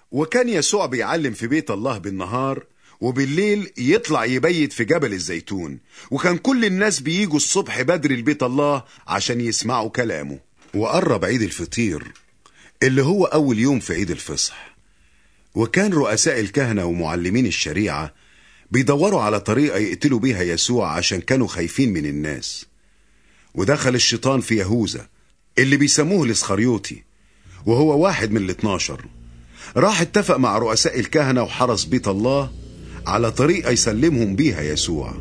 وكان يسوع بيعلم في بيت الله بالنهار وبالليل يطلع يبيت في جبل الزيتون وكان كل الناس بييجوا الصبح بدري لبيت الله عشان يسمعوا كلامه وقرب عيد الفطير اللي هو أول يوم في عيد الفصح وكان رؤساء الكهنة ومعلمين الشريعة بيدوروا على طريقة يقتلوا بيها يسوع عشان كانوا خايفين من الناس ودخل الشيطان في يهوذا اللي بيسموه الاسخريوطي وهو واحد من الاتناشر راح اتفق مع رؤساء الكهنة وحرس بيت الله على طريقة يسلمهم بيها يسوع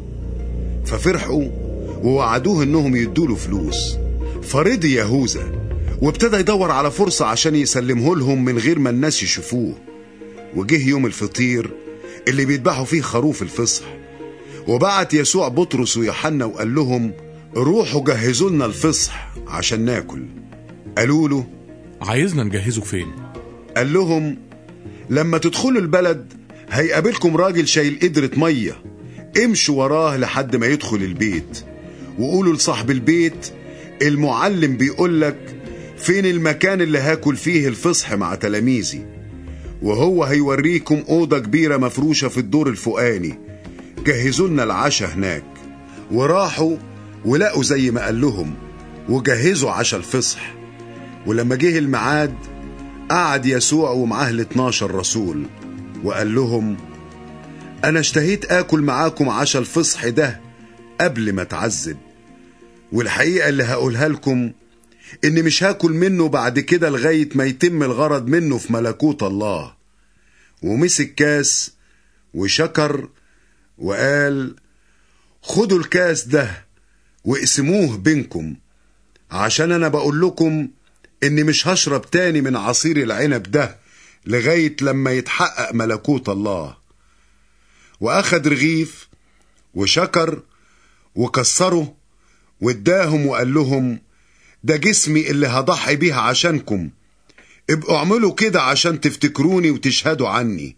ففرحوا ووعدوه انهم يدوله فلوس فرضي يهوذا وابتدى يدور على فرصة عشان يسلمه لهم من غير ما الناس يشوفوه وجه يوم الفطير اللي بيذبحوا فيه خروف الفصح وبعت يسوع بطرس ويوحنا وقال لهم روحوا جهزوا لنا الفصح عشان ناكل قالوا له عايزنا نجهزه فين قال لهم لما تدخلوا البلد هيقابلكم راجل شايل قدرة مية امشوا وراه لحد ما يدخل البيت وقولوا لصاحب البيت المعلم بيقولك فين المكان اللي هاكل فيه الفصح مع تلاميذي وهو هيوريكم أوضة كبيرة مفروشة في الدور الفوقاني جهزوا لنا العشاء هناك وراحوا ولقوا زي ما قال لهم وجهزوا عشاء الفصح ولما جه الميعاد قعد يسوع ومعاه ال 12 رسول وقال لهم أنا اشتهيت آكل معاكم عشاء الفصح ده قبل ما اتعذب والحقيقة اللي هقولها لكم إني مش هاكل منه بعد كده لغاية ما يتم الغرض منه في ملكوت الله ومسك كاس وشكر وقال خدوا الكاس ده واقسموه بينكم عشان أنا بقول لكم إني مش هشرب تاني من عصير العنب ده لغاية لما يتحقق ملكوت الله وأخد رغيف وشكر وكسره واداهم وقال لهم ده جسمي اللي هضحي بيه عشانكم ابقوا اعملوا كده عشان تفتكروني وتشهدوا عني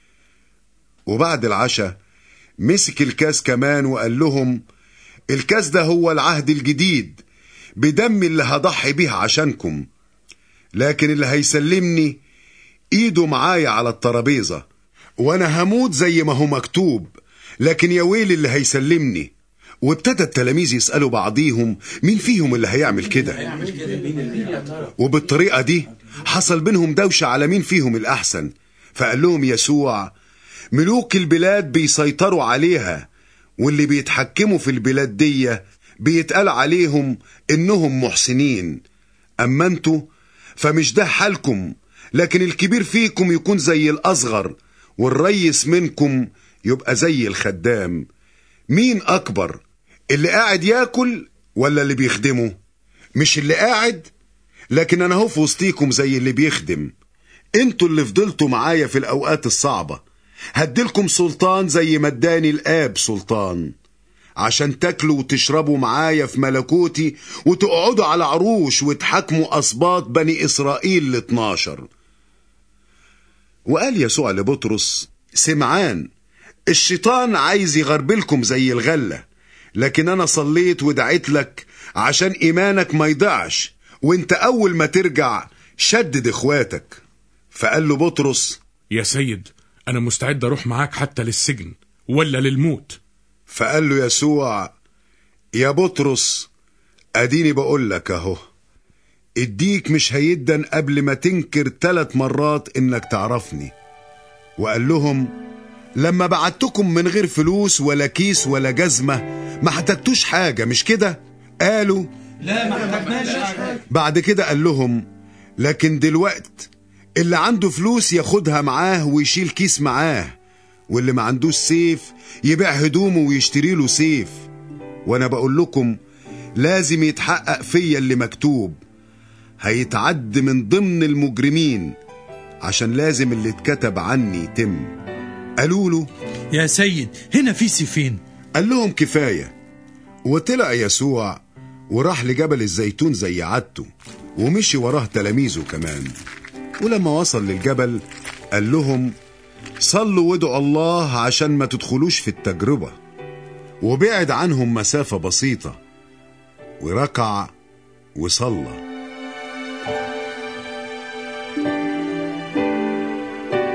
وبعد العشاء مسك الكاس كمان وقال لهم الكاس ده هو العهد الجديد بدمي اللي هضحي بيه عشانكم لكن اللي هيسلمني ايده معايا على الترابيزة وانا هموت زي ما هو مكتوب لكن يا ويل اللي هيسلمني وابتدى التلاميذ يسألوا بعضيهم مين فيهم اللي هيعمل كده وبالطريقة دي حصل بينهم دوشة على مين فيهم الأحسن فقال لهم يسوع ملوك البلاد بيسيطروا عليها واللي بيتحكموا في البلاد دي بيتقال عليهم إنهم محسنين أما انتوا فمش ده حالكم لكن الكبير فيكم يكون زي الأصغر والريس منكم يبقى زي الخدام مين أكبر اللي قاعد ياكل ولا اللي بيخدمه مش اللي قاعد لكن أنا هو في وسطيكم زي اللي بيخدم انتوا اللي فضلتوا معايا في الأوقات الصعبة هديلكم سلطان زي ما اداني الآب سلطان عشان تاكلوا وتشربوا معايا في ملكوتي وتقعدوا على عروش وتحاكموا أسباط بني إسرائيل ال 12 وقال يسوع لبطرس سمعان الشيطان عايز يغربلكم زي الغلة لكن أنا صليت ودعيت لك عشان إيمانك ما يضيعش وانت أول ما ترجع شدد إخواتك فقال له بطرس يا سيد أنا مستعد أروح معاك حتى للسجن ولا للموت فقال له يسوع يا بطرس اديني بقول لك اهو اديك مش هيدن قبل ما تنكر ثلاث مرات انك تعرفني وقال لهم لما بعتكم من غير فلوس ولا كيس ولا جزمة ما احتجتوش حاجة مش كده قالوا لا ما احتاجناش حاجة بعد كده قال لهم لكن دلوقت اللي عنده فلوس ياخدها معاه ويشيل كيس معاه واللي ما عندوش سيف يبيع هدومه ويشتري له سيف وانا بقول لكم لازم يتحقق فيا اللي مكتوب هيتعد من ضمن المجرمين عشان لازم اللي اتكتب عني يتم قالوا له يا سيد هنا في سيفين قال لهم كفاية وطلع يسوع وراح لجبل الزيتون زي عادته ومشي وراه تلاميذه كمان ولما وصل للجبل قال لهم صلوا وادعوا الله عشان ما تدخلوش في التجربة وبعد عنهم مسافة بسيطة وركع وصلى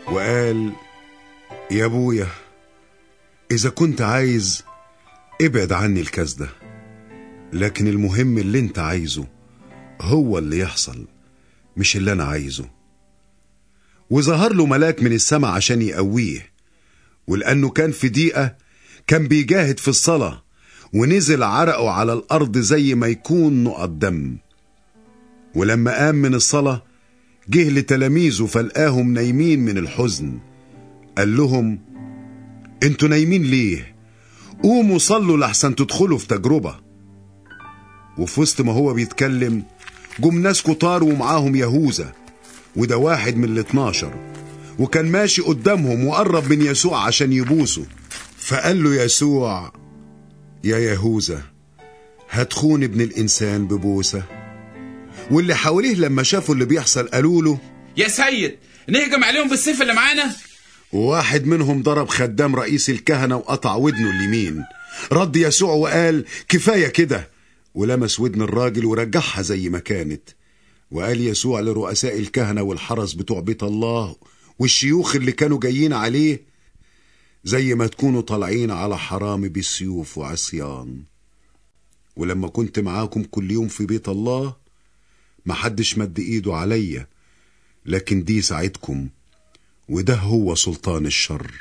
وقال يا ابويا اذا كنت عايز ابعد عني الكاس ده لكن المهم اللي انت عايزه هو اللي يحصل مش اللي انا عايزه وظهر له ملاك من السماء عشان يقويه ولانه كان في ضيقه كان بيجاهد في الصلاه ونزل عرقه على الارض زي ما يكون نقط دم ولما قام من الصلاه جه لتلاميذه فلقاهم نايمين من الحزن قال لهم انتوا نايمين ليه قوموا صلوا لحسن تدخلوا في تجربة وفي وسط ما هو بيتكلم جم ناس كتار ومعاهم يهوذا وده واحد من الاتناشر وكان ماشي قدامهم وقرب من يسوع عشان يبوسه فقال له يسوع يا يهوذا هتخون ابن الإنسان ببوسة واللي حواليه لما شافوا اللي بيحصل قالوا له يا سيد نهجم عليهم بالسيف اللي معانا وواحد منهم ضرب خدام رئيس الكهنة وقطع ودنه اليمين رد يسوع وقال كفاية كده ولمس ودن الراجل ورجعها زي ما كانت وقال يسوع لرؤساء الكهنة والحرس بتوع بيت الله والشيوخ اللي كانوا جايين عليه زي ما تكونوا طالعين على حرامي بالسيوف وعصيان ولما كنت معاكم كل يوم في بيت الله محدش مد ايده عليا لكن دي ساعتكم وده هو سلطان الشر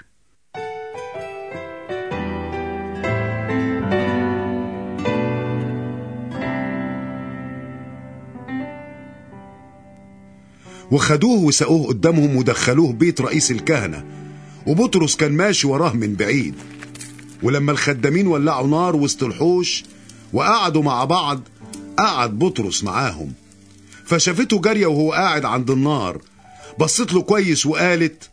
وخدوه وسقوه قدامهم ودخلوه بيت رئيس الكهنة وبطرس كان ماشي وراه من بعيد ولما الخدامين ولعوا نار وسط الحوش وقعدوا مع بعض قعد بطرس معاهم فشافته جارية وهو قاعد عند النار بصت له كويس وقالت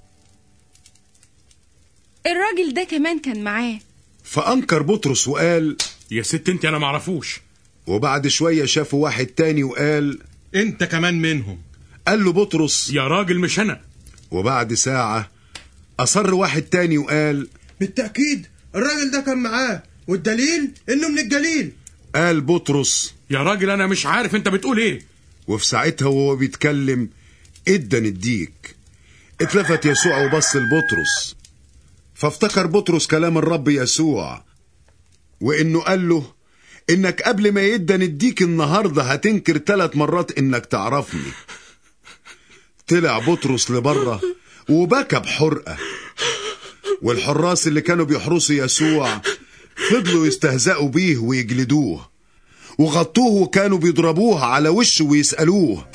الراجل ده كمان كان معاه فأنكر بطرس وقال يا ست انت انا معرفوش وبعد شوية شافوا واحد تاني وقال انت كمان منهم قال له بطرس يا راجل مش انا وبعد ساعة أصر واحد تاني وقال بالتأكيد الراجل ده كان معاه والدليل انه من الجليل قال بطرس يا راجل انا مش عارف انت بتقول ايه وفي ساعتها وهو بيتكلم ادن الديك اتلفت يسوع وبص لبطرس فافتكر بطرس كلام الرب يسوع وانه قال له انك قبل ما يدن الديك النهارده هتنكر ثلاث مرات انك تعرفني طلع بطرس لبره وبكى بحرقه والحراس اللي كانوا بيحرسوا يسوع فضلوا يستهزئوا بيه ويجلدوه وغطوه وكانوا بيضربوه على وشه ويسألوه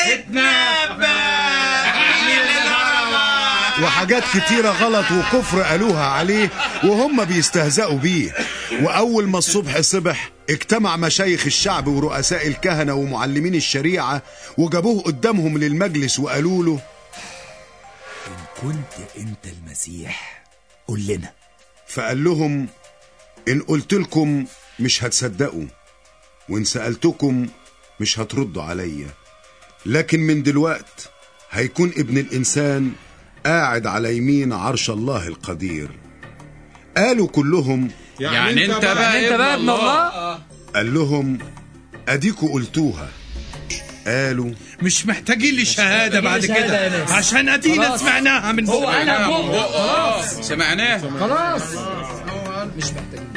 وحاجات كتيرة غلط وكفر قالوها عليه وهم بيستهزئوا بيه وأول ما الصبح صبح اجتمع مشايخ الشعب ورؤساء الكهنة ومعلمين الشريعة وجابوه قدامهم للمجلس وقالوا له كنت انت المسيح قول لنا فقال لهم إن قلت لكم مش هتصدقوا وإن سألتكم مش هتردوا عليا لكن من دلوقت هيكون ابن الإنسان قاعد على يمين عرش الله القدير قالوا كلهم يعني انت بقى انت بقى ابن ابن الله الله قال لهم أديكوا قلتوها قالوا مش محتاجين لي شهادة بعد شهادة كده يا ناس. عشان ادينا خلاص. سمعناها من هو بقك. انا فوق خلاص سمعناه خلاص مش محتاجين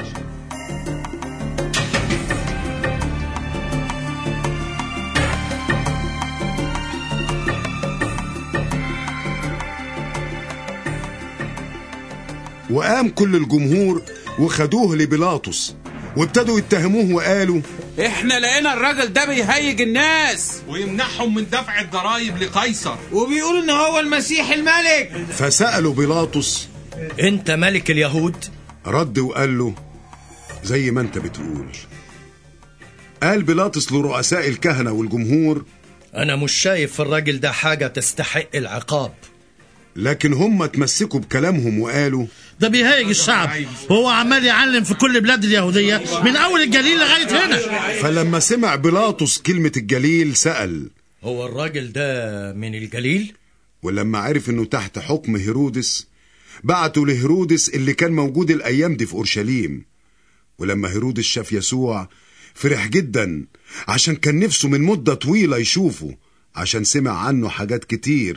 وقام كل الجمهور وخدوه لبيلاطس وابتدوا يتهموه وقالوا احنا لقينا الراجل ده بيهيج الناس ويمنعهم من دفع الضرائب لقيصر وبيقول ان هو المسيح الملك فسألوا بيلاطس انت ملك اليهود رد وقال له زي ما انت بتقول قال بيلاطس لرؤساء الكهنة والجمهور انا مش شايف في الراجل ده حاجة تستحق العقاب لكن هم اتمسكوا بكلامهم وقالوا ده بيهيج الشعب وهو عمال يعلم في كل بلاد اليهودية من أول الجليل لغاية هنا فلما سمع بيلاطس كلمة الجليل سأل هو الراجل ده من الجليل ولما عرف انه تحت حكم هيرودس بعتوا لهيرودس اللي كان موجود الايام دي في اورشليم ولما هيرودس شاف يسوع فرح جدا عشان كان نفسه من مدة طويلة يشوفه عشان سمع عنه حاجات كتير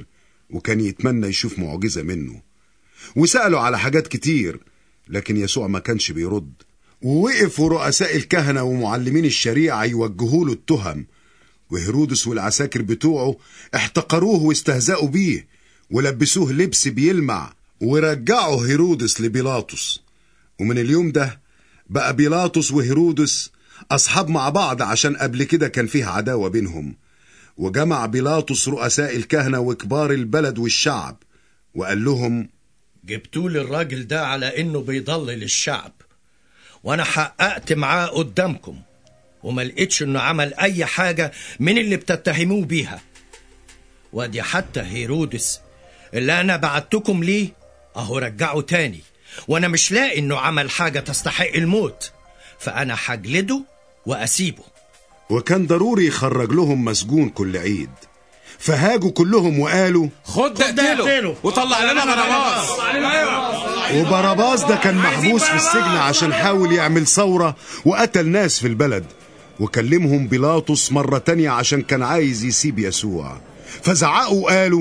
وكان يتمنى يشوف معجزة منه وسألوا على حاجات كتير لكن يسوع ما كانش بيرد ووقفوا رؤساء الكهنة ومعلمين الشريعة يوجهوا له التهم وهيرودس والعساكر بتوعه احتقروه واستهزأوا بيه ولبسوه لبس بيلمع ورجعوا هيرودس لبيلاطس ومن اليوم ده بقى بيلاطس وهيرودس أصحاب مع بعض عشان قبل كده كان فيه عداوة بينهم وجمع بيلاطس رؤساء الكهنة وكبار البلد والشعب وقال لهم جبتوا لي الراجل ده على انه بيضلل الشعب وانا حققت معاه قدامكم وما لقيتش انه عمل اي حاجة من اللي بتتهموه بيها وادي حتى هيرودس اللي انا بعتكم ليه اهو رجعه تاني وانا مش لاقي انه عمل حاجة تستحق الموت فانا حجلده واسيبه وكان ضروري يخرج لهم مسجون كل عيد فهاجوا كلهم وقالوا خد ده اقتله وطلع لنا بarabbas وبرباس ده كان محبوس في السجن عشان حاول يعمل ثورة وقتل ناس في البلد وكلمهم بيلاطس مرة تانية عشان كان عايز يسيب يسوع فزعقوا وقالوا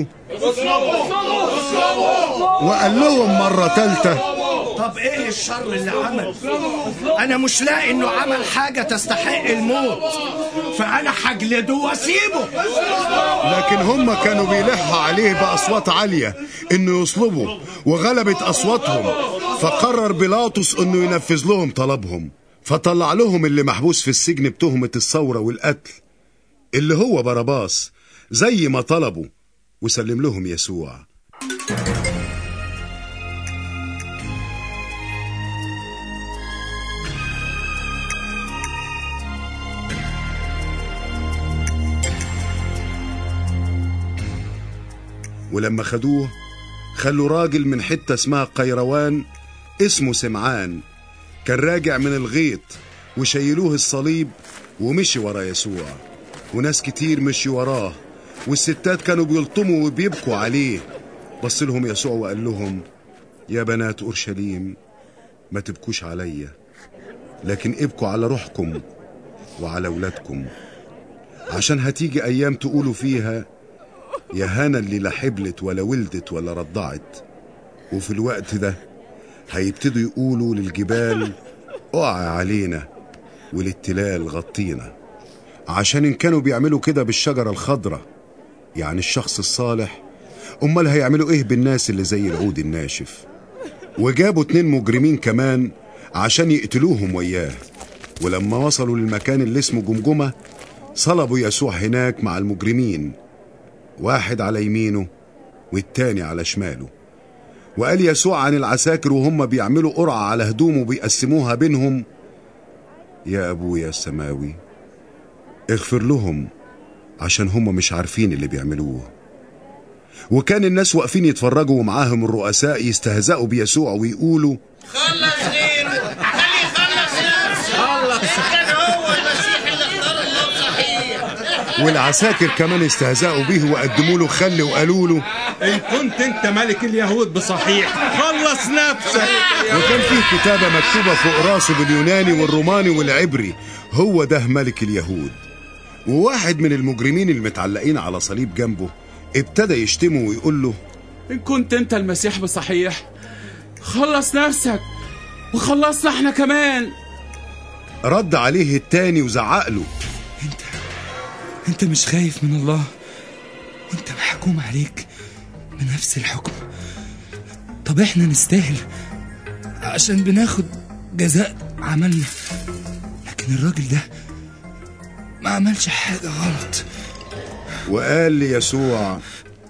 وقال لهم مرة تالتة طب ايه الشر اللي عمل انا مش لاقي انه عمل حاجة تستحق الموت فانا حجلده واسيبه لكن هم كانوا بيلحوا عليه بأصوات عالية إنه يصلبوا وغلبت أصواتهم فقرر بيلاطس إنه ينفذ لهم طلبهم فطلع لهم اللي محبوس في السجن بتهمة الثورة والقتل اللي هو باراباس زي ما طلبوا وسلم لهم يسوع ولما خدوه خلوا راجل من حتة اسمها قيروان اسمه سمعان كان راجع من الغيط وشيلوه الصليب ومشي ورا يسوع وناس كتير مشي وراه والستات كانوا بيلطموا وبيبكوا عليه بص لهم يسوع وقال لهم يا بنات أورشليم ما تبكوش عليا لكن ابكوا على روحكم وعلى ولادكم عشان هتيجي أيام تقولوا فيها يا هنا اللي لا حبلت ولا ولدت ولا رضعت وفي الوقت ده هيبتدوا يقولوا للجبال اقع علينا وللتلال غطينا عشان ان كانوا بيعملوا كده بالشجرة الخضرة يعني الشخص الصالح امال هيعملوا ايه بالناس اللي زي العود الناشف وجابوا اتنين مجرمين كمان عشان يقتلوهم وياه ولما وصلوا للمكان اللي اسمه جمجمة صلبوا يسوع هناك مع المجرمين واحد على يمينه والتاني على شماله وقال يسوع عن العساكر وهم بيعملوا قرعة على هدومه بيقسموها بينهم يا أبويا السماوي اغفر لهم عشان هم مش عارفين اللي بيعملوه وكان الناس واقفين يتفرجوا ومعاهم الرؤساء يستهزئوا بيسوع ويقولوا خلص غيره خليه يخلص نفسه كان هو المسيح اللي اختار الله صحيح والعساكر كمان استهزأوا به وقدموا له خل وقالوا له ان كنت انت ملك اليهود بصحيح خلص نفسك وكان فيه كتابة مكتوبة فوق راسه باليوناني والروماني والعبري هو ده ملك اليهود وواحد من المجرمين المتعلقين على صليب جنبه ابتدى يشتمه ويقول له إن كنت أنت المسيح بصحيح خلص نفسك وخلصنا احنا كمان رد عليه التاني وزعق له انت مش خايف من الله وانت محكوم عليك بنفس الحكم طب احنا نستاهل عشان بناخد جزاء عملنا لكن الراجل ده ما عملش حاجة غلط وقال ليسوع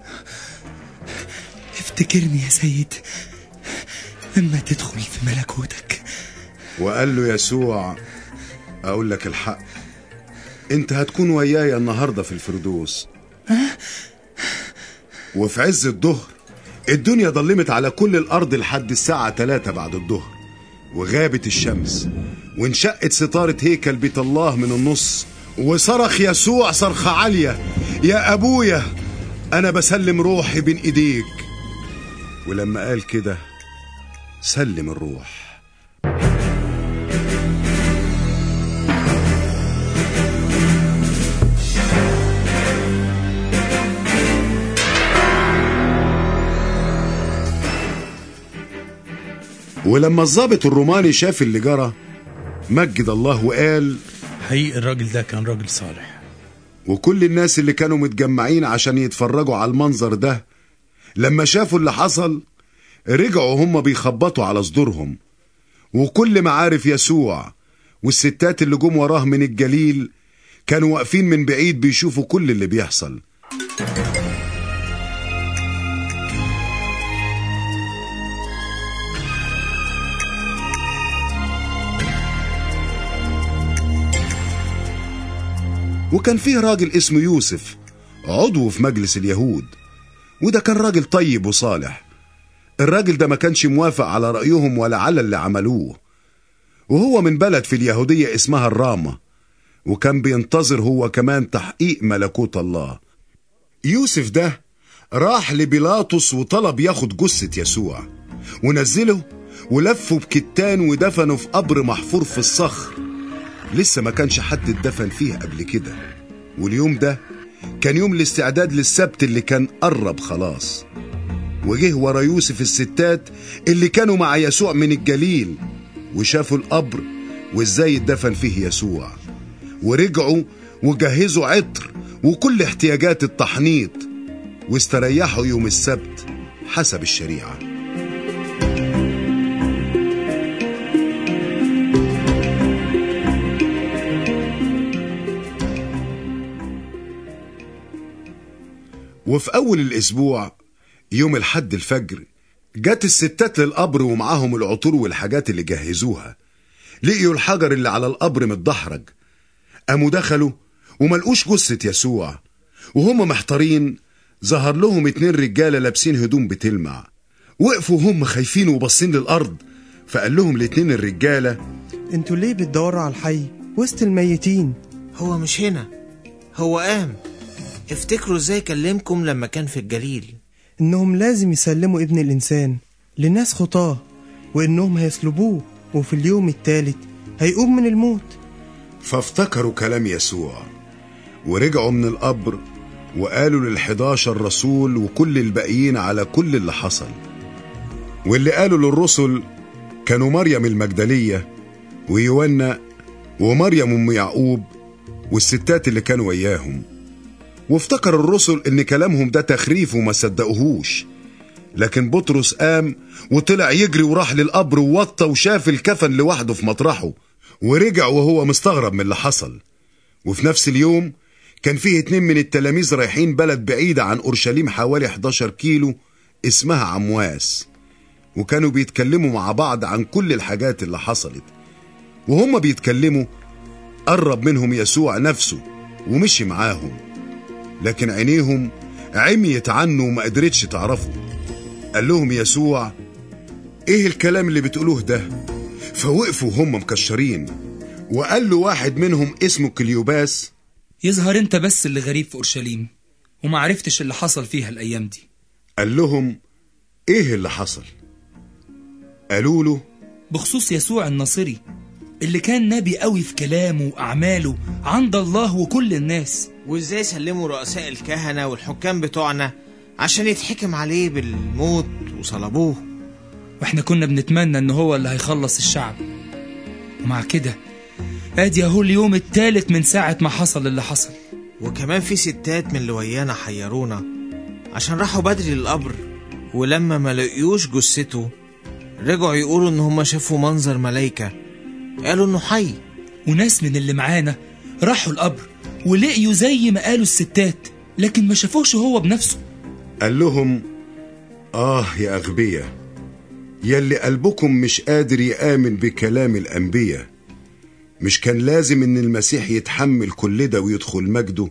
افتكرني يا سيد لما تدخل في ملكوتك وقال له يسوع اقول لك الحق انت هتكون ويايا النهارده في الفردوس وفي عز الظهر الدنيا ضلمت على كل الارض لحد الساعه 3 بعد الظهر وغابت الشمس وانشقت ستاره هيكل بيت الله من النص وصرخ يسوع صرخه عاليه يا ابويا انا بسلم روحي بين ايديك ولما قال كده سلم الروح ولما الضابط الروماني شاف اللي جرى مجد الله وقال حقيقي الراجل ده كان راجل صالح وكل الناس اللي كانوا متجمعين عشان يتفرجوا على المنظر ده لما شافوا اللي حصل رجعوا هم بيخبطوا على صدورهم وكل معارف يسوع والستات اللي جم وراه من الجليل كانوا واقفين من بعيد بيشوفوا كل اللي بيحصل وكان فيه راجل اسمه يوسف عضو في مجلس اليهود وده كان راجل طيب وصالح الراجل ده ما كانش موافق على رأيهم ولا على اللي عملوه وهو من بلد في اليهودية اسمها الرامة وكان بينتظر هو كمان تحقيق ملكوت الله يوسف ده راح لبيلاطس وطلب ياخد جثة يسوع ونزله ولفه بكتان ودفنه في قبر محفور في الصخر لسه ما كانش حد اتدفن فيه قبل كده واليوم ده كان يوم الاستعداد للسبت اللي كان قرب خلاص وجه ورا يوسف الستات اللي كانوا مع يسوع من الجليل وشافوا القبر وازاي اتدفن فيه يسوع ورجعوا وجهزوا عطر وكل احتياجات التحنيط واستريحوا يوم السبت حسب الشريعه وفي أول الأسبوع يوم الحد الفجر جت الستات للقبر ومعاهم العطور والحاجات اللي جهزوها لقيوا الحجر اللي على القبر متدحرج قاموا دخلوا وملقوش جثة يسوع وهم محتارين ظهر لهم اتنين رجالة لابسين هدوم بتلمع وقفوا هم خايفين وباصين للأرض فقال لهم الاتنين الرجالة انتوا ليه بتدوروا على الحي وسط الميتين هو مش هنا هو قام افتكروا ازاي كلمكم لما كان في الجليل انهم لازم يسلموا ابن الانسان لناس خطاه وانهم هيصلبوه وفي اليوم الثالث هيقوم من الموت فافتكروا كلام يسوع ورجعوا من القبر وقالوا للحداشر رسول وكل الباقيين على كل اللي حصل واللي قالوا للرسل كانوا مريم المجدلية ويونا ومريم أم يعقوب والستات اللي كانوا وياهم وافتكر الرسل ان كلامهم ده تخريف وما صدقوهوش لكن بطرس قام وطلع يجري وراح للقبر ووطى وشاف الكفن لوحده في مطرحه ورجع وهو مستغرب من اللي حصل وفي نفس اليوم كان فيه اتنين من التلاميذ رايحين بلد بعيدة عن أورشليم حوالي 11 كيلو اسمها عمواس وكانوا بيتكلموا مع بعض عن كل الحاجات اللي حصلت وهم بيتكلموا قرب منهم يسوع نفسه ومشي معاهم لكن عينيهم عميت عنه وما قدرتش تعرفه قال لهم يسوع ايه الكلام اللي بتقولوه ده فوقفوا هم مكشرين وقال له واحد منهم اسمه كليوباس يظهر انت بس اللي غريب في اورشليم وما عرفتش اللي حصل فيها الايام دي قال لهم ايه اللي حصل قالوا له بخصوص يسوع الناصري اللي كان نبي قوي في كلامه واعماله عند الله وكل الناس وازاي سلموا رؤساء الكهنة والحكام بتوعنا عشان يتحكم عليه بالموت وصلبوه واحنا كنا بنتمنى ان هو اللي هيخلص الشعب ومع كده ادي اهو اليوم التالت من ساعة ما حصل اللي حصل وكمان في ستات من اللي ويانا حيرونا عشان راحوا بدري للقبر ولما ما لقيوش جثته رجعوا يقولوا ان هم شافوا منظر ملايكة قالوا انه حي وناس من اللي معانا راحوا القبر ولقيوا زي ما قالوا الستات لكن ما شافوش هو بنفسه قال لهم آه يا أغبياء يلي قلبكم مش قادر يآمن بكلام الأنبياء مش كان لازم إن المسيح يتحمل كل ده ويدخل مجده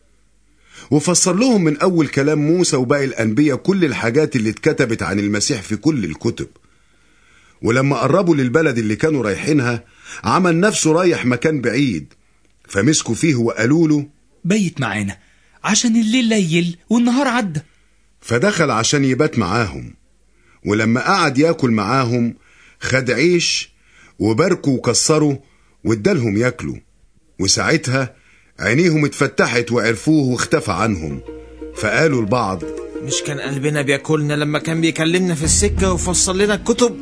وفسر لهم من أول كلام موسى وباقي الأنبياء كل الحاجات اللي اتكتبت عن المسيح في كل الكتب ولما قربوا للبلد اللي كانوا رايحينها عمل نفسه رايح مكان بعيد فمسكوا فيه وقالوا له بيت معانا عشان الليل ليل والنهار عدى فدخل عشان يبات معاهم ولما قعد ياكل معاهم خد عيش وباركوا وكسروا وادالهم ياكلوا وساعتها عينيهم اتفتحت وعرفوه واختفى عنهم فقالوا البعض مش كان قلبنا بياكلنا لما كان بيكلمنا في السكة وفصل لنا الكتب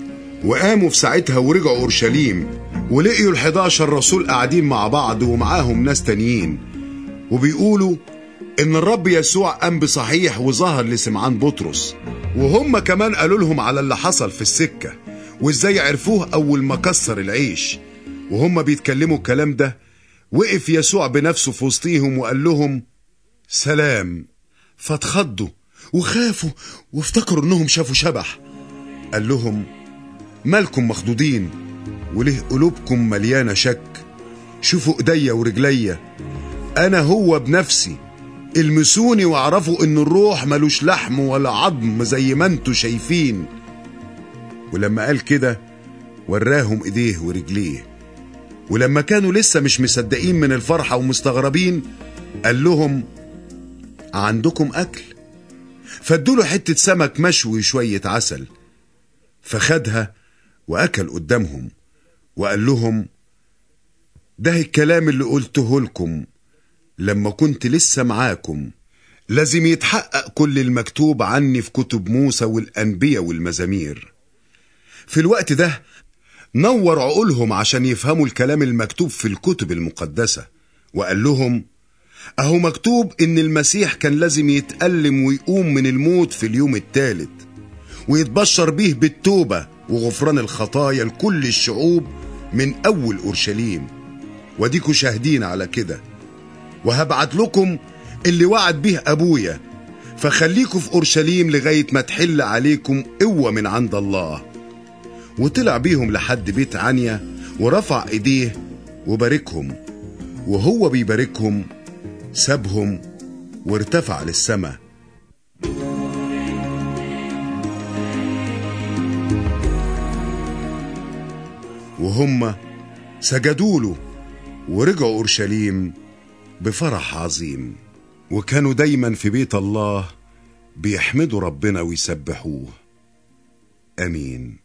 وقاموا في ساعتها ورجعوا أورشليم ولقيوا الحداشر رسول قاعدين مع بعض ومعاهم ناس تانيين وبيقولوا إن الرب يسوع قام بصحيح وظهر لسمعان بطرس وهم كمان قالوا لهم على اللي حصل في السكة وإزاي عرفوه أول ما كسر العيش وهم بيتكلموا الكلام ده وقف يسوع بنفسه في وسطيهم وقال لهم سلام فاتخضوا وخافوا وافتكروا انهم شافوا شبح قال لهم مالكم مخضوضين وليه قلوبكم مليانه شك شوفوا ايديا ورجليا انا هو بنفسي المسوني واعرفوا ان الروح ملوش لحم ولا عظم زي ما انتوا شايفين ولما قال كده وراهم ايديه ورجليه ولما كانوا لسه مش مصدقين من الفرحة ومستغربين قال لهم عندكم أكل فادوله حتة سمك مشوي شوية عسل فخدها وأكل قدامهم وقال لهم ده الكلام اللي قلته لكم لما كنت لسه معاكم لازم يتحقق كل المكتوب عني في كتب موسى والأنبياء والمزامير في الوقت ده نور عقولهم عشان يفهموا الكلام المكتوب في الكتب المقدسة وقال لهم أهو مكتوب إن المسيح كان لازم يتألم ويقوم من الموت في اليوم الثالث ويتبشر بيه بالتوبة وغفران الخطايا لكل الشعوب من أول أورشليم وديكوا شاهدين على كده وهبعت لكم اللي وعد بيه أبويا فخليكوا في أورشليم لغاية ما تحل عليكم قوة من عند الله وطلع بيهم لحد بيت عنيا ورفع ايديه وباركهم وهو بيباركهم سابهم وارتفع للسماء وهم سجدوا له ورجعوا اورشليم بفرح عظيم وكانوا دايما في بيت الله بيحمدوا ربنا ويسبحوه امين